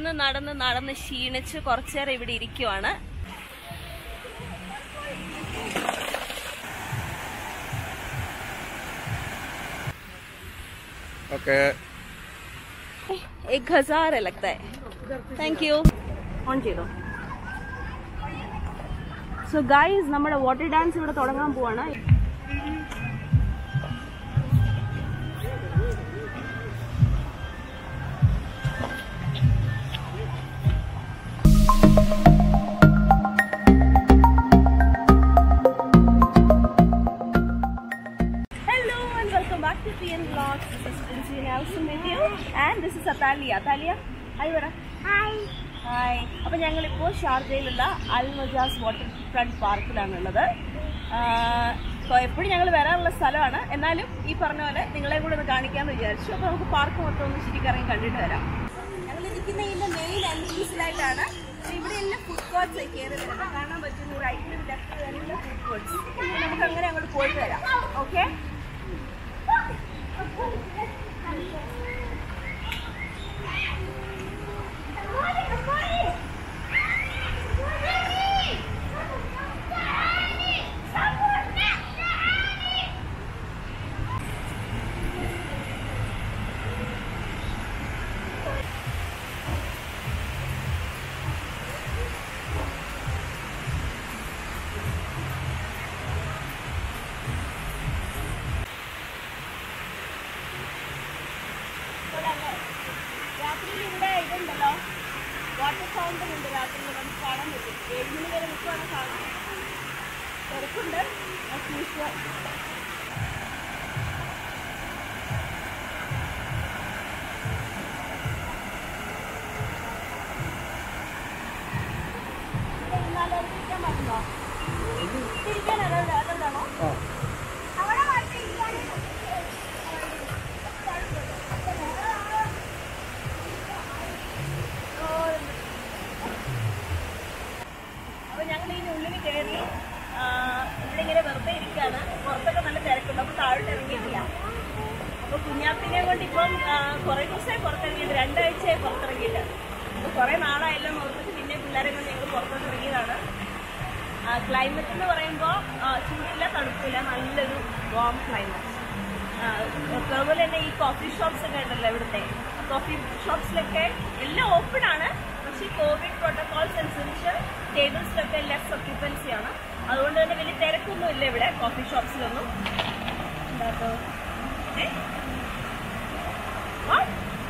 നടന്ന് നടന്ന് നടന്ന് ക്ഷീണിച്ച് കുറച്ചേരം ഇവിടെ ഇരിക്കുവാണ് ഓക്കെ एक हजार है लगता है താങ്ക് യു ഓൺ ചെയ്തോ സോ ഗൈസ് നമ്മുടെ വാട്ടർ ഡാൻസ് ഇവിടെ തുടങ്ങാൻ പോവാണ് Hello and welcome back to PN Vlogs. This is Princey Nelson with you and this is Atalia. Atalia, hi പറ. ഹായ് അപ്പൊ ഞങ്ങളിപ്പോ ഷാർജയിലുള്ള അൽ മജാസ് വാട്ടർ ഫ്രണ്ട് പാർക്കിലാണുള്ളത് എപ്പോഴും ഞങ്ങൾ വരാറുള്ള സ്ഥലമാണ് എന്നാലും ഈ പറഞ്ഞ പോലെ നിങ്ങളെ കൂടെ ഒന്ന് കാണിക്കാമെന്ന് വിചാരിച്ചു അപ്പൊ നമുക്ക് പാർക്ക് മൊത്തം ഒന്ന് ശരിക്കറിയാൻ കണ്ടിട്ട് വരാം ഞങ്ങൾ ഇരിക്കുന്ന ഇതിന്റെ മെയിൻ എൻട്രൻസിലായിട്ടാണ് ഇവിടെ എല്ലാം ഫുഡ് കോർട്ട്സ് കയറി വരുന്നത് കാണാൻ പറ്റുന്ന റൈറ്റിലും ലെഫ്റ്റിലും എല്ലാം ഫുഡ് കോർട്ട്സ് നമുക്ക് അങ്ങനെ അങ്ങോട്ട് പോയിട്ട് വരാം ഓക്കെ രാത്രിയിൽ ഇവിടെ ഇതുണ്ടല്ലോ വാട്ടർ ഫൗണ്ടൻ ഉണ്ട് രാത്രിയിൽ നമുക്ക് കാണാൻ പറ്റും ഏഴ് മണി വരെ നിൽക്കുവാണ് കാണാൻ തിരക്കുണ്ട് as usual. ഇവിടെ ഇരുന്നാലോ? ഇരിക്കാൻ പറ്റുമോ? ഇരിക്കാൻ അതവിടെ അതവിടാണോ അവിടെ വന്ന് ഇരിക്കാനേ അപ്പൊ ഞങ്ങൾ ഇതിന് ഉള്ളിൽ കയറി ആ, ഇവിടെ ഇങ്ങനെ വെറുതെ ഇരിക്കാണ് പുറത്തൊക്കെ നല്ല തിരക്കുണ്ട് അപ്പൊ താഴോട്ട് ഇറങ്ങിയിട്ടില്ല അപ്പൊ കുഞ്ഞാപ്പിനെ കൊണ്ട് ഇപ്പം ആ, കുറെ ദിവസമായി പുറത്തിറങ്ങിയിട്ട് രണ്ടാഴ്ചയായി പുറത്തിറങ്ങിയിട്ട് അപ്പൊ കുറെ നാളായല്ലോ നോക്കിട്ട് പിന്നെ പിള്ളേരെ കൊണ്ട് ഞങ്ങൾ പുറത്തോട്ട് ഇറങ്ങിയതാണ് ക്ലൈമറ്റ് എന്ന് പറയുമ്പോൾ ചൂടില്ല തണുപ്പില്ല നല്ലൊരു വാം ക്ലൈമറ്റ് അതുപോലെ തന്നെ ഈ കോഫി ഷോപ്സ് ഒക്കെ ഉണ്ടല്ലോ ഇവിടുത്തെ കോഫി ഷോപ്സിലൊക്കെ എല്ലാം ഓപ്പൺ ആണ് പക്ഷേ കോവിഡ് പ്രോട്ടോകോൾസ് അനുസരിച്ച് ടേബിൾസിലൊക്കെ ലെസ് ഒക്യുപ്പൻസി ആണ് അതുകൊണ്ട് തന്നെ വലിയ തിരക്കൊന്നും ഇല്ല ഇവിടെ കോഫി ഷോപ്സിലൊന്നും എന്താ ഏ? ആ?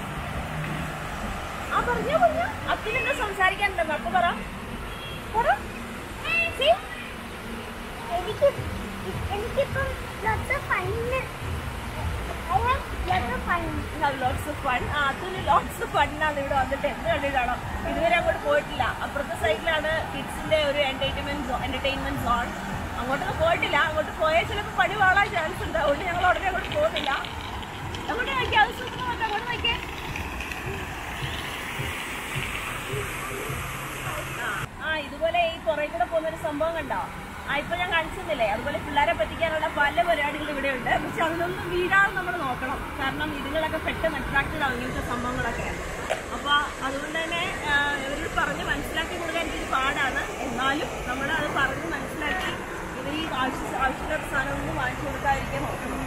ആ പറഞ്ഞോ പറഞ്ഞോ അക്കിലെന്താ സംസാരിക്കാനുണ്ടെന്ന് അപ്പൊ പറ പറ See? എനിക്ക് എനിക്കിപ്പം lots of fun. I have lots of fun. Lots of fun ആ അതിന് ലോട്ട്സ് ഓഫ് ഫണ്ണാണ് ഇവിടെ വന്നിട്ട് എന്ത് കണ്ടിട്ടാണോ ഇതുവരെ അങ്ങോട്ട് പോയിട്ടില്ല അപ്പുറത്തെ സൈഡിലാണ് കിഡ്സിന്റെ ഒരു എന്റർടൈൻമെന്റ് എന്റർടൈൻമെന്റ് സോൺ അങ്ങോട്ടൊന്നും പോയിട്ടില്ല അങ്ങോട്ട് പോയാൽ ചിലപ്പോൾ പണി വാളാൻ ചാൻസ് ഉണ്ട് അതുകൊണ്ട് ഞങ്ങൾ ഉടനെ അങ്ങോട്ട് പോകുന്നില്ല അങ്ങോട്ട് നോക്കിയാൽ അത് സൂപ്പർ നോക്കാം അങ്ങോട്ട് നോക്കിയേ ആ ഇതുപോലെ ഈ പുറകെ കൂടെ പോകുന്ന ഒരു സംഭവം കണ്ടോ ആ ഇപ്പൊ ഞാൻ കാണിച്ചിരുന്നില്ലേ അതുപോലെ പിള്ളേരെ പറ്റിക്കാനുള്ള പല പരിപാടികളും ഇവിടെ ഉണ്ട് പക്ഷെ അതിനൊന്നും വീഴാതെ നമ്മൾ നോക്കണം കാരണം ഇതുങ്ങളൊക്കെ പെട്ടെന്ന് അട്രാക്റ്റഡ് ആവും ഇങ്ങനത്തെ സംഭവങ്ങളൊക്കെ അപ്പൊ അതുകൊണ്ട് തന്നെ ആ, ഇവരോട് പറഞ്ഞ് മനസ്സിലാക്കി കൊടുക്കാൻ എനിക്ക് പാടാണ് എന്നാലും നമ്മൾ അത് പറഞ്ഞ് മനസ്സിലാക്കി ഇവർ ഈ ആവശ്യ ആവശ്യമില്ലാത്ത സാധനമൊന്നും വാങ്ങിച്ചു കൊടുക്കാതിരിക്കാൻ നോക്കണം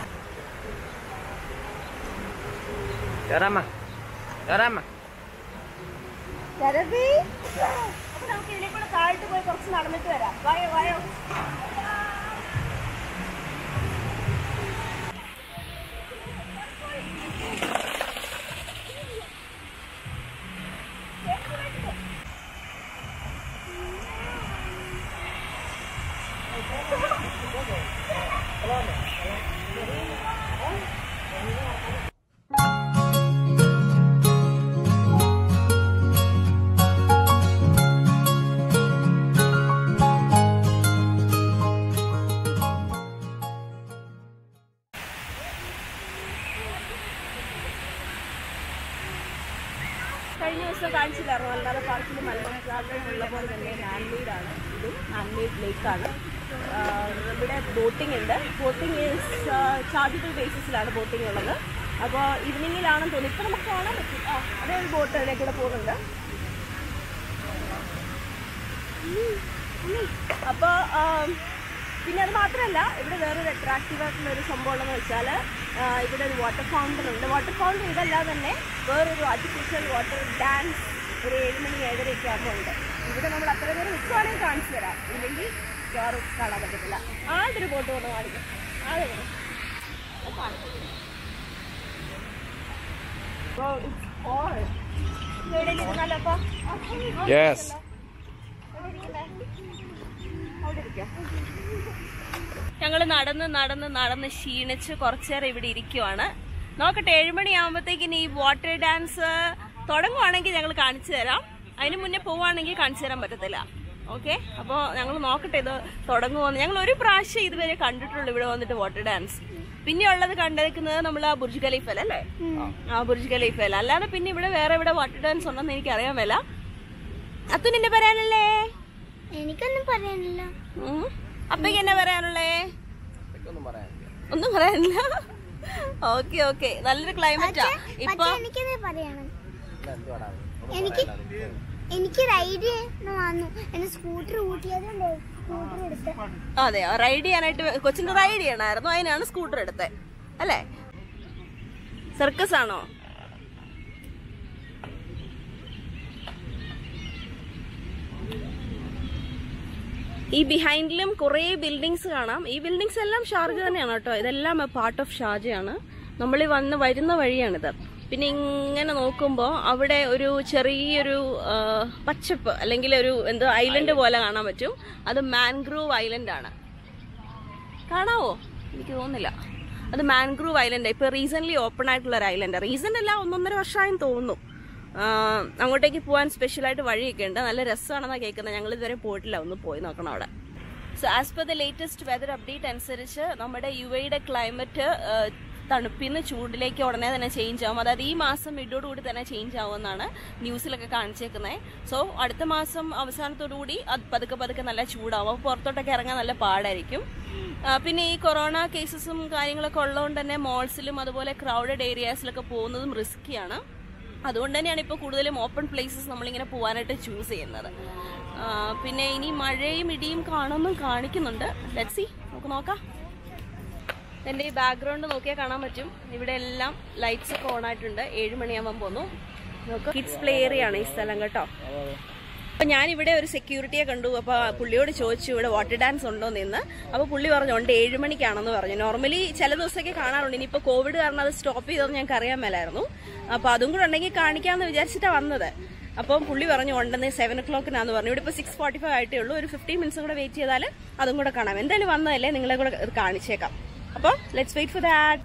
കേറാമ്മ കേറാമ്മ അപ്പൊ നമുക്ക് ഇതിനെ കൂടെ താഴോട്ട് പോയി കുറച്ച് നടന്നിട്ട് വരാം വായോ വായോ കഴിഞ്ഞ ദിവസം കാണിച്ചില്ലായിരുന്നു അല്ലാതെ പാർക്കിൽ മലയാളം പോലെ തന്നെ മാൻമെയ്ഡാണ് ഇതും മാൻമെയ്ഡ് ലേക്കാണ് ഇവിടെ ബോട്ടിംഗ് ഉണ്ട് ബോട്ടിംഗ് ഈസ് ചാർജബിൾ ബേസിസിലാണ് ബോട്ടിംഗ് ഉള്ളത് അപ്പോൾ ഈവനിങ്ങിലാണെന്ന് തോന്നുന്നു ഇപ്പം നമുക്ക് കാണാൻ പറ്റും ആ അതേ ഒരു ബോട്ട് അതിലെ കൂടെ പോകുന്നുണ്ട് അപ്പോൾ പിന്നെ അത് മാത്രമല്ല ഇവിടെ വേറൊരു അട്രാക്റ്റീവ് ആയിട്ടുള്ള ഒരു സംഭവം ഉള്ളതെന്ന് വെച്ചാൽ ഇവിടെ ഒരു വാട്ടർ ഫൗണ്ടൻ ഉണ്ട് വാട്ടർ ഫൗണ്ടൻ ഇതല്ലാതെ തന്നെ വേറൊരു ആർട്ടിഫിഷ്യൽ വാട്ടർ ഡാൻസ് ഒരു ഏഴ് മണി ഏഴരയൊക്കെ ആകുമ്പോൾ ഉണ്ട് ഇവിടെ നമ്മൾ അത്ര നേരം നിൽക്കുവാണെങ്കിൽ കാണിച്ചു തരാം ഇല്ലെങ്കിൽ വേറെ കാണാൻ പറ്റത്തില്ല ആളുടെ ഒരു ബോട്ട് കൊണ്ട് കാണിക്കും ആളെ യെസ് ഞങ്ങൾ നടന്ന് നടന്ന് നടന്ന് ക്ഷീണിച്ച് കുറച്ചു നേരം ഇവിടെ ഇരിക്കുവാണ് നോക്കട്ടെ ഏഴുമണി ആകുമ്പോഴത്തേക്കിന് ഈ വാട്ടർ ഡാൻസ് തുടങ്ങുവാണെങ്കിൽ ഞങ്ങൾ കാണിച്ചു തരാം അതിന് മുന്നേ പോവുകയാണെങ്കിൽ കാണിച്ചു തരാൻ പറ്റത്തില്ല ഓക്കെ അപ്പോൾ ഞങ്ങൾ നോക്കട്ടെ ഇത് തുടങ്ങുമെന്ന് ഞങ്ങൾ ഒരു പ്രാവശ്യം ഇതുവരെ കണ്ടിട്ടുള്ളൂ ഇവിടെ വന്നിട്ട് വാട്ടർ ഡാൻസ് പിന്നെ ഉള്ളത് കണ്ടേക്കുന്നത് നമ്മൾ ആ ബുർജ് ഖലീഫൽ അല്ലേ ആ ബുർജ് ഖലീഫൽ അല്ലാതെ പിന്നെ ഇവിടെ വേറെ ഇവിടെ വാട്ടർ ഡാൻസ് ഉണ്ടെന്ന് എനിക്ക് അറിയാൻ മേല അത്തു നിന്നെ പറയാനല്ലേ എനിക്കൊന്നും പറയാനില്ല ഉം. അപ്പയ്ക്ക് എന്നാ പറയാനുള്ളേ ഒന്നും പറയാനില്ല ഒന്നും പറയാനില്ല ഓക്കെ ഓക്കെ നല്ലൊരു ക്ലൈമറ്റാ ഇപ്പൊ പക്ഷെ എനിക്കത് പറയണം ഇല്ല, എന്തുവാടാ? ഒന്നും എനിക്ക് പറയാനില്ല. എനിക്ക് റൈഡ് വന്നു എന്നെ സ്കൂട്ടർ ഊട്ടിയതുകൊണ്ട് സ്കൂട്ടർ എടുത്ത് അതെ റൈഡ് ചെയ്യാനായിട്ട് കൊച്ചിന് റൈഡ് ചെയ്യണമായിരുന്നു അതിനാണ് സ്കൂട്ടർ എടുത്തത് അല്ലേ സർക്കസ് ആണോ ഈ ബിഹൈൻഡിലും കുറേ ബിൽഡിങ്സ് കാണാം ഈ ബിൽഡിങ്സ് എല്ലാം ഷാർജ തന്നെയാണ് കേട്ടോ ഇതെല്ലാം പാർട്ട് ഓഫ് ഷാർജയാണ് നമ്മൾ ഈ വന്ന് വരുന്ന വഴിയാണിത് പിന്നെ ഇങ്ങനെ നോക്കുമ്പോൾ അവിടെ ഒരു ചെറിയൊരു ആ, പച്ചപ്പ് അല്ലെങ്കിൽ ഒരു എന്തോ ഐലൻഡ് പോലെ കാണാൻ പറ്റും അത് മാൻഗ്രൂവ് ഐലൻഡ് ആണ് കാണാവോ എനിക്ക് തോന്നുന്നില്ല അത് മാൻഗ്രൂവ് ഐലൻഡ് ഇപ്പൊ റീസെന്റ് ഓപ്പൺ ആയിട്ടുള്ള ഒരു ഐലൻഡ് റീസെന്റ് അല്ല ഒന്നൊന്നര വർഷമായും തോന്നുന്നു ആ, അങ്ങോട്ടേക്ക് പോകാൻ സ്പെഷ്യലായിട്ട് വഴിയൊക്കെ ഉണ്ട് നല്ല രസമാണെന്നാണ് കേൾക്കുന്നത് ഞങ്ങൾ ഇതുവരെ പോയിട്ടില്ല ഒന്ന് പോയി നോക്കണം അവിടെ so as per the latest weather update അനുസരിച്ച് നമ്മുടെ യു എയുടെ ക്ലൈമറ്റ് തണുപ്പിന്ന് ചൂടിലേക്ക് ഉടനെ തന്നെ ചേഞ്ച് ആവും അതായത് ഈ മാസം മിഡോടുകൂടി തന്നെ ചേഞ്ച് ആവുമെന്നാണ് ന്യൂസിലൊക്കെ കാണിച്ചേക്കുന്നത് സോ അടുത്ത മാസം അവസാനത്തോടുകൂടി അത് പതുക്കെ പതുക്കെ നല്ല ചൂടാവും അപ്പോൾ പുറത്തോട്ടൊക്കെ ഇറങ്ങാൻ നല്ല പാടായിരിക്കും ആ, പിന്നെ ഈ കൊറോണ കേസസും കാര്യങ്ങളൊക്കെ ഉള്ളതുകൊണ്ട് തന്നെ മോൾസിലും അതുപോലെ ക്രൗഡഡ് ഏരിയാസിലൊക്കെ പോകുന്നതും റിസ്ക്കിയാണ് അതുകൊണ്ട് തന്നെയാണ് ഇപ്പോൾ കൂടുതലും ഓപ്പൺ പ്ലേസസ് നമ്മളിങ്ങനെ പോകാനായിട്ട് ചൂസ് ചെയ്യുന്നത് ആ, പിന്നെ ഇനി മഴയും ഇടിയും കാണുമെന്നും കാണിക്കുന്നുണ്ട് ലെറ്റ് സി നമുക്ക് നോക്കാം എൻ്റെ ഈ ബാക്ക്ഗ്രൗണ്ട് നോക്കിയാൽ കാണാൻ പറ്റും ഇവിടെ എല്ലാം ലൈറ്റ്സ് ഒക്കെ ഓൺ ആയിട്ടുണ്ട് ഏഴ് മണിയാകുമ്പോൾ പോന്നു നോക്ക് കിഡ്സ് പ്ലേ ഏരിയ ആണ് ഈ സ്ഥലം കേട്ടോ അപ്പൊ ഞാൻ ഇവിടെ ഒരു സെക്യൂരിറ്റിയെ കണ്ടു അപ്പൊ പുള്ളിയോട് ചോദിച്ചു ഇവിടെ വാട്ടർ ഡാൻസ് ഉണ്ടോ എന്ന് അപ്പൊ പുള്ളി പറഞ്ഞു ഉണ്ട് ഏഴ് മണിക്കാണെന്ന് പറഞ്ഞു നോർമലി ചില ദിവസമൊക്കെ കാണാറുണ്ട് ഇനിയിപ്പോ കോവിഡ് കാരണം അത് സ്റ്റോപ്പ് ചെയ്തതെന്ന് ഞങ്ങൾക്ക് അറിയാൻ മേലായിരുന്നു അപ്പൊ അതും കൂടെ ഉണ്ടെങ്കിൽ കാണിക്കാന്ന് വിചാരിച്ചിട്ടാ വന്നത് അപ്പം പുള്ളി പറഞ്ഞു ഉണ്ടെന്ന് സെവൻ ഒ ക്ലോക്കിനാന്ന് പറഞ്ഞു ഇവിടെ ഇപ്പോൾ സിക്സ് ഫോർട്ടി ഫൈവ് ആയിട്ടേ ഉള്ളൂ ഒരു ഫിഫ്റ്റീൻ മിനിറ്റ്സ് കൂടെ വെയിറ്റ് ചെയ്താൽ അതും കൂടെ കാണാം എന്തായാലും വന്നതല്ലേ നിങ്ങളെ കൂടെ ഇത് കാണിച്ചേക്കാം അപ്പോൾ let's wait for that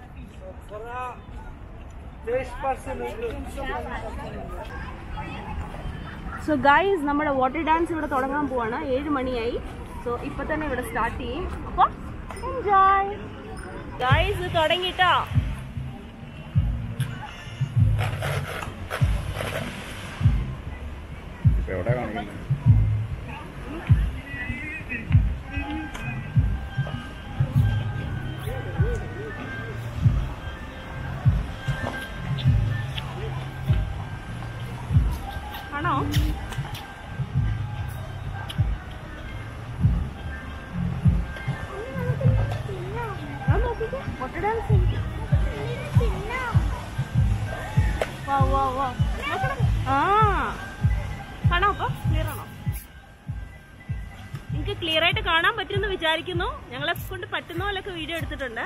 so guys നമ്മുടെ വാട്ടർ ഡാൻസ് ഇവിടെ തുടങ്ങാൻ പോവാണ് ഏഴ് മണിയായി സോ ഇപ്പൊ തന്നെ ഇവിടെ സ്റ്റാർട്ട് ചെയ്യും അപ്പൊ എൻജോയ് ഗൈസ് തുടങ്ങിട്ടോ ഇപ്പൊ എവിടെ കാണിക്കുന്നത് ആണോ വാട്ടർ ഡാൻസ് വാ വാ വാ ആ കാണാം അപ്പൊ ക്ലിയർ ആണോ എനിക്ക് ക്ലിയർ ആയിട്ട് കാണാൻ പറ്റുമെന്ന് വിചാരിക്കുന്നു ഞങ്ങളെ കൊണ്ട് പറ്റുന്ന പോലൊക്കെ വീഡിയോ എടുത്തിട്ടുണ്ട്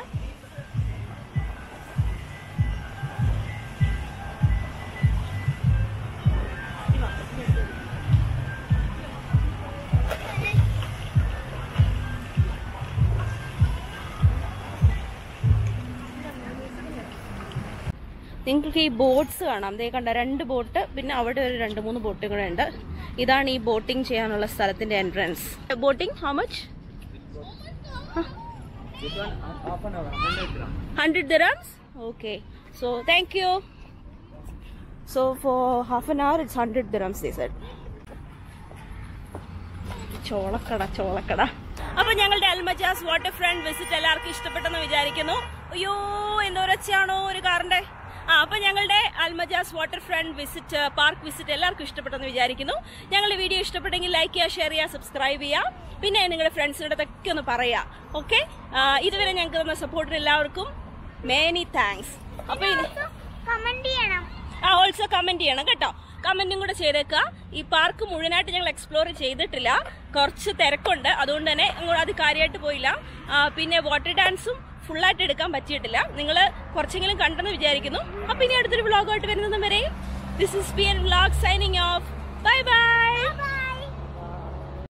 നിങ്ങൾക്ക് ഈ ബോട്ട്സ് കാണാം ദേ കണ്ട രണ്ട് ബോട്ട് പിന്നെ അവിടെ ഒരു രണ്ട് മൂന്ന് ബോട്ടും കൂടെ ഉണ്ട് ഇതാണ് ഈ ബോട്ടിംഗ് ചെയ്യാനുള്ള സ്ഥലത്തിന്റെ entrance boating how much hundred dirhams okay so thank you so for half an hour it's hundred dirhams they said ചോളക്കട ചോളക്കട അപ്പൊ ഞങ്ങളുടെ അൽമജാസ് വാട്ടർ ഫ്രണ്ട് വിസിറ്റ് എല്ലാവർക്കും ഇഷ്ടപ്പെട്ടെന്ന് വിചാരിക്കുന്നു അയ്യോ എന്തോരൊച്ചയാണോ ഒരു കാറിന്റെ ആ അപ്പൊ ഞങ്ങളുടെ Al Majaz water front visit park visit എല്ലാവർക്കും ഇഷ്ടപ്പെട്ടെന്ന് വിചാരിക്കുന്നു ഞങ്ങളുടെ വീഡിയോ ഇഷ്ടപ്പെട്ടെങ്കിൽ ലൈക്ക് ചെയ്യുക ഷെയർ ചെയ്യുക സബ്സ്ക്രൈബ് ചെയ്യുക പിന്നെ നിങ്ങളുടെ ഫ്രണ്ട്സിനോട് ഒക്കെ ഒന്ന് പറയാ ഓക്കെ ഇതുവരെ ഞങ്ങൾക്ക് തന്ന സപ്പോർട്ടിന് എല്ലാവർക്കും മെനി താങ്ക്സ് അപ്പൊ ഇനി കമന്റ് ചെയ്യണം ആ ഓൾസോ കമന്റ് ചെയ്യണം കേട്ടോ കമന്റും കൂടെ ചെയ്തേക്കുക ഈ പാർക്ക് മുഴുവനായിട്ട് ഞങ്ങൾ എക്സ്പ്ലോർ ചെയ്തിട്ടില്ല കുറച്ച് തിരക്കുണ്ട് അതുകൊണ്ട് തന്നെ അങ്ങോട്ട് അത് കാര്യമായിട്ട് പോയില്ല ആ, പിന്നെ വാട്ടർ ഡാൻസും ഫുള്ളായിട്ട് എടുക്കാൻ പറ്റിയിട്ടില്ല നിങ്ങൾ കുറച്ചെങ്കിലും കണ്ടെന്ന് വിചാരിക്കുന്നു അപ്പൊ ഇനി അടുത്തൊരു വ്ളോഗായിട്ട് വരുന്നത് വരെ this is P N vlog signing off bye by